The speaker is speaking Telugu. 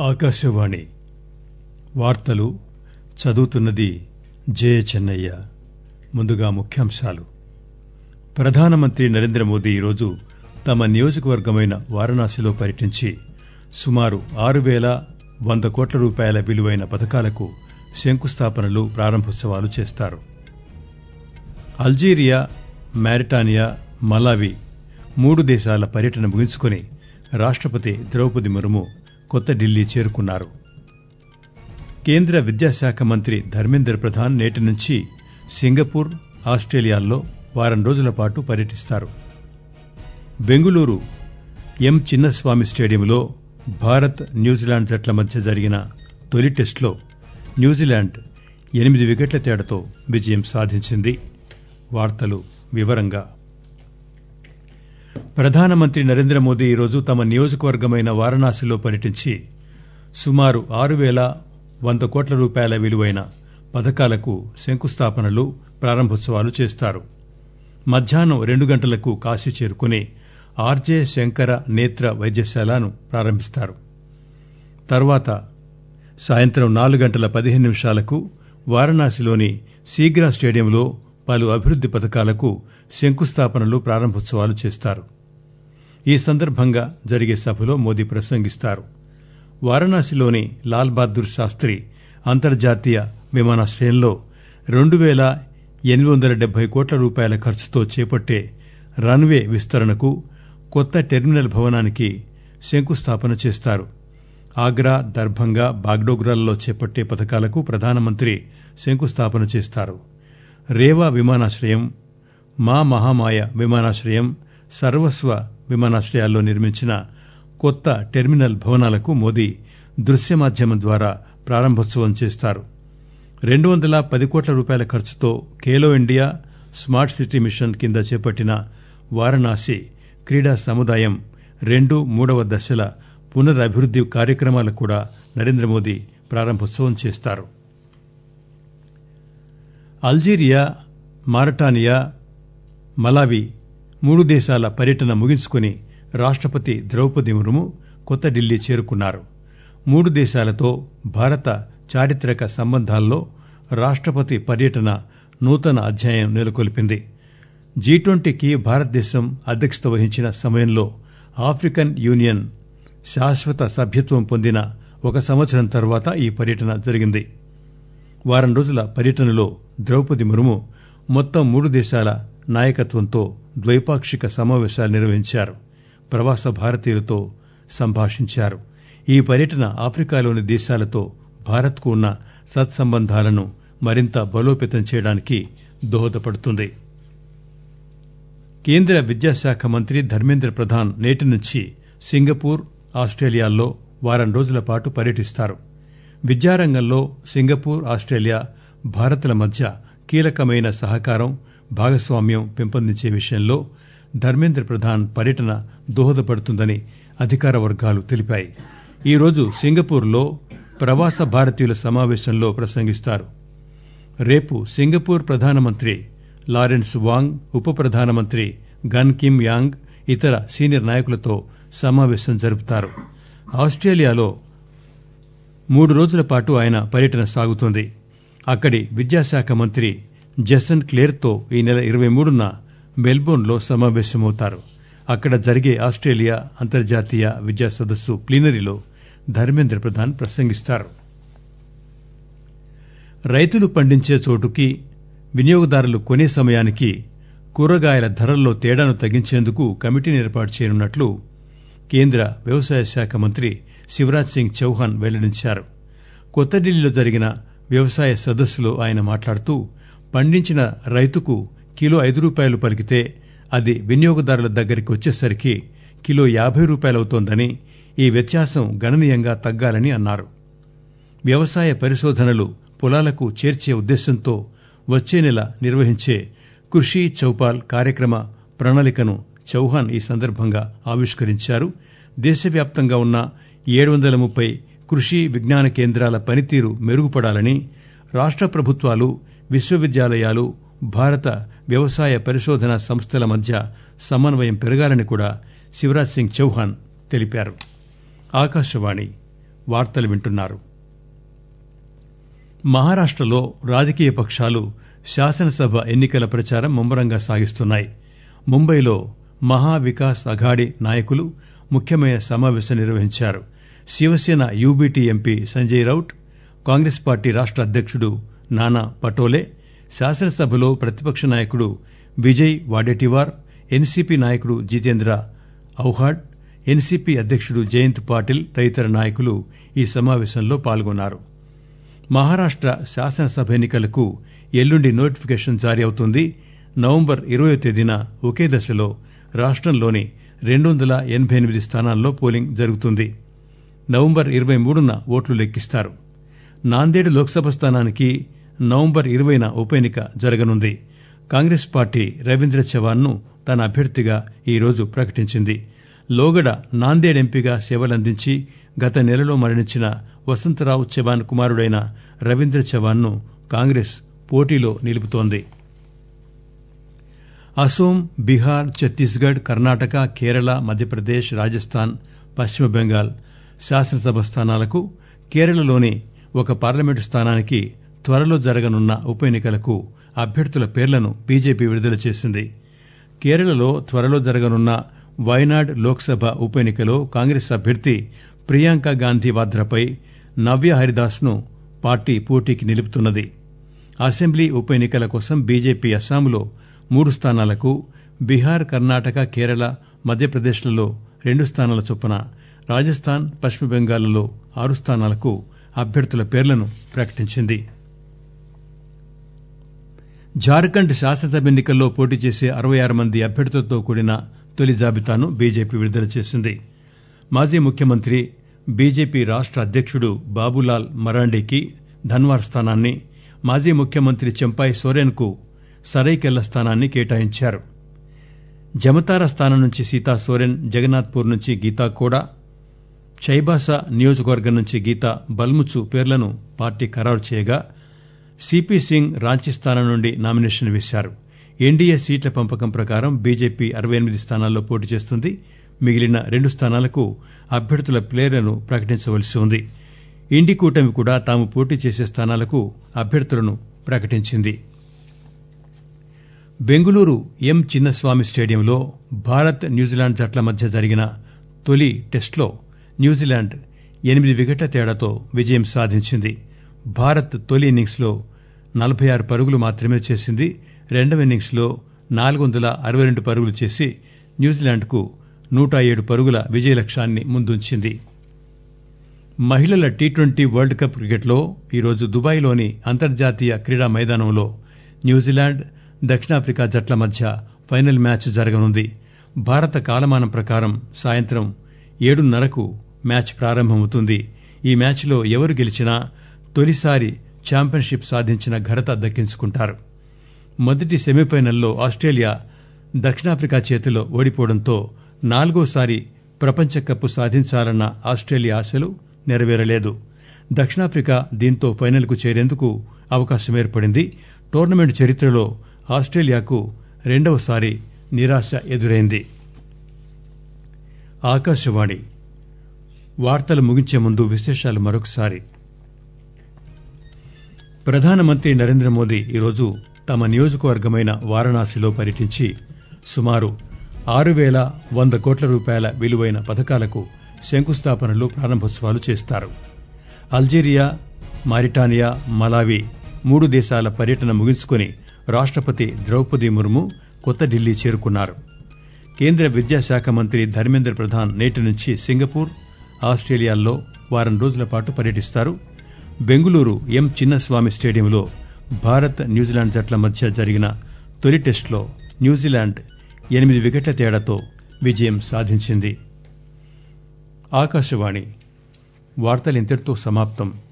ఆకాశవాణి వార్తలు చదువుతున్నది జే చెన్నయ్య ముందుగా ముఖ్యాంశాలు ప్రధానమంత్రి నరేంద్ర మోదీ ఈరోజు తమ నియోజకవర్గమైన వారణాసిలో పర్యటించి సుమారు ఆరు పేల వంద కోట్ల రూపాయల విలువైన పథకాలకు శంకుస్థాపనలు ప్రారంభోత్సవాలు చేస్తారు అల్జీరియా మారిటానియా మలావి మూడు దేశాల పర్యటన ముగించుకుని రాష్టపతి ద్రౌపది ముర్ము కొత్త ఢిల్లీ చేరుకున్నారు కేంద్ర విద్యాశాఖ మంత్రి ధర్మేంద్ర ప్రధాన్ నేటి నుంచి సింగపూర్ ఆస్ట్రేలియాల్లో వారం రోజుల పాటు పర్యటిస్తారు బెంగుళూరు ఎం చిన్నస్వామి స్టేడియంలో భారత్ న్యూజిలాండ్ జట్ల మధ్య జరిగిన తొలి టెస్టులో న్యూజిలాండ్ ఎనిమిది వికెట్ల తేడాతో విజయం సాధించింది వార్తలు వివరంగా ప్రధానమంత్రి నరేంద్ర మోదీ ఈరోజు తమ నియోజకవర్గమైన వారణాసిలో పర్యటించి సుమారు ఆరు పేల వంద కోట్ల రూపాయల విలువైన పథకాలకు శంకుస్థాపనలు ప్రారంభోత్సవాలు చేస్తారు మధ్యాహ్నం రెండు గంటలకు కాశీ చేరుకుని ఆర్జే శంకర నేత్ర వైద్యశాలను ప్రారంభిస్తారు తర్వాత సాయంత్రం నాలుగు గంటల పదిహేను నిమిషాలకు వారణాసిలోని సీగ్రా స్టేడియంలో పలు అభివృద్ది పథకాలకు శంకుస్థాపనలు ప్రారంభోత్సవాలు చేస్తారు ఈ సందర్భంగా జరిగే సభలో మోదీ ప్రసంగిస్తారు వారణాసిలోని లాల్ బహదూర్ శాస్త్రి అంతర్జాతీయ విమానాశ్రయంలో రెండు పేల ఎనిమిది వందల డెబ్బై కోట్ల రూపాయల ఖర్చుతో చేపట్టే రన్వే విస్తరణకు కొత్త టెర్మినల్ భవనానికి శంకుస్థాపన చేస్తారు ఆగ్రా దర్భంగా బాగ్డోగ్రాల్లో చేపట్టే పథకాలకు ప్రధానమంత్రి శంకుస్థాపన చేస్తారు రేవా విమానాశ్రయం మా మహామాయ విమానాశ్రయం సర్వస్వ విమానాశ్రయాల్లో నిర్మించిన కొత్త టెర్మినల్ భవనాలకు మోదీ దృశ్య మాధ్యమం ద్వారా ప్రారంభోత్సవం చేస్తారు రెండు వందల పది కోట్ల రూపాయల ఖర్చుతో Khelo India smart city mission కింద చేపట్టిన వారణాసి క్రీడా సముదాయం రెండు మూడవ దశల పునరభివృద్ది కార్యక్రమాలకు కూడా నరేంద్ర మోదీ ప్రారంభోత్సవం చేస్తారు అల్జీరియా మారటానియా మలావి మూడు దేశాల పర్యటన ముగించుకుని రాష్టపతి ద్రౌపది ముర్ము కొత్త ఢిల్లీ చేరుకున్నారు మూడు దేశాలతో భారత చారిత్రక సంబంధాల్లో రాష్టపతి పర్యటన నూతన అధ్యాయం నెలకొల్పింది జీ ట్వంటీకి భారతదేశం అధ్యక్షత వహించిన సమయంలో ఆఫ్రికన్ యూనియన్ శాశ్వత సభ్యత్వం పొందిన ఒక సంవత్సరం తర్వాత ఈ పర్యటన జరిగింది వారం రోజుల పర్యటనలో ద్రౌపది ముర్ము మొత్తం మూడు దేశాల నాయకత్వంతో ద్వైపాక్షిక సమావేశాలు నిర్వహించారు ప్రవాస భారతీయులతో సంభాషించారు ఈ పర్యటన ఆఫ్రికాలోని దేశాలతో భారత్కు ఉన్న సత్సంబంధాలను మరింత బలోపేతం చేయడానికి దోహదపడుతుంది కేంద్ర విద్యాశాఖ మంత్రి ధర్మేంద్ర ప్రధాన్ నేటి నుంచి సింగపూర్ ఆస్ట్రేలియాల్లో వారం రోజుల పాటు పర్యటిస్తారు విద్యారంగంలో సింగపూర్ ఆస్ట్రేలియా భారత్ల మధ్య కీలకమైన సహకారం భాగస్వామ్యం పెంపొందించే విషయంలో ధర్మేంద్ర ప్రధాన్ పర్యటన దోహదపడుతుందని అధికార వర్గాలు తెలిపాయి ఈరోజు సింగపూర్లో ప్రవాస భారతీయుల సమావేశంలో ప్రసంగిస్తారు రేపు సింగపూర్ ప్రధానమంత్రి లారెన్స్ వాంగ్ ఉప ప్రధానమంత్రి గన్ కిమ్ యాంగ్ ఇతర సీనియర్ నాయకులతో సమావేశం జరుపుతారు ఆస్ట్రేలియాలో మూడు రోజుల పాటు ఆయన పర్యటన సాగుతోంది అక్కడి విద్యాశాఖ మంత్రి జసన్ క్లేర్తో ఈ నెల ఇరవై మూడున మెల్బోర్న్లో సమావేశమవుతారు అక్కడ జరిగే ఆస్ట్రేలియా అంతర్జాతీయ విద్యా సదస్సు ప్లీనరీలో ధర్మేంద్ర ప్రధాన్ ప్రసంగిస్తారు రైతులు పండించే చోటుకి వినియోగదారులు కొనే సమయానికి కూరగాయల ధరల్లో తేడాను తగ్గించేందుకు కమిటీని ఏర్పాటు చేయనున్నట్లు కేంద్ర వ్యవసాయ శాఖ మంత్రి శివరాజ్ సింగ్ చౌహాన్ వెల్లడించారు కొత్త ఢిల్లీలో జరిగిన వ్యవసాయ సదస్సులో ఆయన మాట్లాడుతూ పండించిన రైతుకు కిలో ఐదు రూపాయలు పలికితే అది వినియోగదారుల దగ్గరికి వచ్చేసరికి కిలో యాభై రూపాయలవుతోందని ఈ వ్యత్యాసం గణనీయంగా తగ్గాలని అన్నారు వ్యవసాయ పరిశోధనలు పొలాలకు చేర్చే ఉద్దేశంతో వచ్చే నెల నిర్వహించే కృషి చౌపాల్ కార్యక్రమ ప్రణాళికను చౌహాన్ ఈ సందర్భంగా ఆవిష్కరించారు దేశవ్యాప్తంగా ఉన్న ఏడు వందల ముప్పై కృషి విజ్ఞాన కేంద్రాల పనితీరు మెరుగుపడాలని రాష్ట ప్రభుత్వాలు విశ్వవిద్యాలయాలు భారత వ్యవసాయ పరిశోధన సంస్థల మధ్య సమన్వయం పెరగాలని కూడా శివరాజ్ సింగ్ చౌహాన్ తెలిపారు ఆకాశవాణి వార్తలు వింటున్నారు మహారాష్టలో రాజకీయ పక్షాలు శాసనసభ ఎన్నికల ప్రచారం ముమ్మరంగా సాగిస్తున్నాయి ముంబైలో మహా వికాస్ అఘాడీ నాయకులు ముఖ్యమైన సమావేశం నిర్వహించారు Shiv Sena UBT MP Sanjay Raut Congress party రాష్ట అధ్యక్షుడు నానా పటోలే శాసనసభలో ప్రతిపక్ష నాయకుడు విజయ్ వాడేటివార్ ఎన్సీపీ నాయకుడు జితేంద్ర ఔహాడ్ ఎన్సీపీ అధ్యక్షుడు జయంత్ పాటిల్ తదితర నాయకులు ఈ సమావేశంలో పాల్గొన్నారు మహారాష్ట శాసనసభ ఎన్నికలకు ఎల్లుండి నోటిఫికేషన్ జారీ అవుతుంది నవంబర్ ఇరవయో తేదీన ఒకే దశలో రాష్టంలోని రెండు వందల ఎనబై ఎనిమిది స్థానాల్లో పోలింగ్ జరుగుతుంది నవంబర్ ఇరవై మూడున ఓట్లు లెక్కిస్తారు నాందేడు లోక్సభ స్థానానికి నవంబర్ ఇరవైన ఉప ఎన్నిక జరగనుంది కాంగ్రెస్ పార్టీ రవీంద్ర చవాన్ ను తన అభ్యర్థిగా ఈరోజు ప్రకటించింది లోగడ నాందేడ్ ఎంపీగా సేవలందించి గత నెలలో మరణించిన వసంతరావు చవాన్ కుమారుడైన రవీంద్ర చవాన్ ను కాంగ్రెస్ పోటీలో నిలుపుతోంది అసోం బీహార్ ఛత్తీస్గఢ్ కర్ణాటక కేరళ మధ్యప్రదేశ్ రాజస్థాన్ పశ్చిమ బెంగాల్ శాసనసభ స్థానాలకు కేరళలోని ఒక పార్లమెంటు స్థానానికి త్వరలో జరగనున్న ఉప ఎన్నికలకు అభ్యర్థుల పేర్లను బీజేపీ విడుదల చేసింది కేరళలో త్వరలో జరగనున్న వయనాడ్ లోక్సభ ఉప ఎన్నికలో కాంగ్రెస్ అభ్యర్థి ప్రియాంక గాంధీ వాద్రాపై నవ్య హరిదాస్ ను పార్టీ పోటీకి నిలుపుతున్నది అసెంబ్లీ ఉప ఎన్నికల కోసం బీజేపీ అస్సాంలో మూడు స్థానాలకు బీహార్ కర్ణాటక కేరళ మధ్యప్రదేశ్లలో రెండు స్థానాల చొప్పున రాజస్థాన్ పశ్చిమ బెంగాల్లో ఆరు స్థానాలకు అభ్యర్థుల పేర్లను ప్రకటించింది జార్ఖండ్ శాసనసభ ఎన్నికల్లో పోటీ చేసే అరవై ఆరు మంది అభ్యర్థులతో కూడిన తొలి జాబితాను బీజేపీ విడుదల చేసింది మాజీ ముఖ్యమంత్రి బీజేపీ రాష్ట అధ్యక్షుడు బాబులాల్ మరాండీకి ధన్వార్ స్థానాన్ని మాజీ ముఖ్యమంత్రి చెంపాయి సోరెన్ కు సరైకెళ్ల స్థానాన్ని కేటాయించారు జమతార స్థానం నుంచి సీతా సోరెన్ జగన్నాథ్పూర్ నుంచి గీతా కోడా చైబాసా నియోజకవర్గం నుంచి గీతా బల్ముచు పేర్లను పార్టీ ఖరారు చేయగా సిపి సింగ్ రాంచీ స్థానం నుండి నామినేషన్ వేశారు ఎన్డీఏ సీట్ల పంపకం ప్రకారం బీజేపీ అరవై ఎనిమిది స్థానాల్లో పోటీ చేస్తుంది మిగిలిన రెండు స్థానాలకు అభ్యర్థుల పేర్లను ప్రకటించవలసి ఉంది ఇండి కూటమి కూడా తాము పోటీ చేసే స్థానాలకు అభ్యర్థులను ప్రకటించింది బెంగుళూరు ఎం చిన్నస్వామి స్టేడియంలో భారత్ న్యూజిలాండ్ జట్ల మధ్య జరిగిన తొలి టెస్టులో న్యూజిలాండ్ ఎనిమిది వికెట్ల తేడాతో విజయం సాధించింది భారత్ తొలి ఇన్నింగ్స్లో నలభై ఆరు పరుగులు మాత్రమే చేసింది రెండవ ఇన్నింగ్స్లో నాలుగు వందల అరవై రెండు పరుగులు చేసి న్యూజిలాండ్కు నూట ఏడు పరుగుల విజయ లక్ష్యాన్ని ముందుంచింది మహిళల టీ ట్వంటీ వరల్డ్ కప్ క్రికెట్లో ఈరోజు దుబాయ్లోని అంతర్జాతీయ క్రీడా మైదానంలో న్యూజిలాండ్ దక్షిణాఫ్రికా జట్ల మధ్య ఫైనల్ మ్యాచ్ జరగనుంది భారత కాలమానం ప్రకారం సాయంత్రం ఏడున్నరకు మ్యాచ్ ప్రారంభమవుతుంది ఈ మ్యాచ్లో ఎవరు గెలిచినా తొలిసారి ఛాంపియన్షిప్ సాధించిన ఘనత దక్కించుకుంటారు మొదటి సెమీఫైనల్లో ఆస్ట్రేలియా దక్షిణాఫ్రికా చేతిలో ఓడిపోవడంతో నాలుగోసారి ప్రపంచ కప్ సాధించాలన్న ఆస్ట్రేలియా ఆశలు నెరవేరలేదు దక్షిణాఫ్రికా దీంతో ఫైనల్కు చేరేందుకు అవకాశం ఏర్పడింది టోర్నమెంట్ చరిత్రలో ఆస్ట్రేలియాకు రెండవసారి నిరాశ ఎదురైంది ఆకాశవాణి వార్తలు ముగించే ముందు విశేషాలు మరొకసారి ప్రధానమంత్రి నరేంద్ర మోదీ ఈరోజు తమ నియోజకవర్గమైన వారణాసిలో పర్యటించి సుమారు ఆరు వేల వంద కోట్ల రూపాయల విలువైన పథకాలకు శంకుస్థాపనలు ప్రారంభోత్సవాలు చేస్తారు అల్జీరియా మారిటానియా మలావి మూడు దేశాల పర్యటన ముగించుకుని రాష్టపతి ద్రౌపది ముర్ము కొత్త ఢిల్లీ చేరుకున్నారు కేంద్ర విద్యాశాఖ మంత్రి ధర్మేంద్ర ప్రధాన్ నేటి నుంచి సింగపూర్ ఆస్ట్రేలియాల్లో వారం రోజుల పాటు పర్యటిస్తారు బెంగుళూరు ఎం చిన్నస్వామి స్టేడియంలో భారత్ న్యూజిలాండ్ జట్ల మధ్య జరిగిన తొలి టెస్టులో న్యూజిలాండ్ ఎనిమిది వికెట్ల తేడాతో విజయం సాధించింది ఆకాశవాణి వార్తలు ఇంతటితో సమాప్తం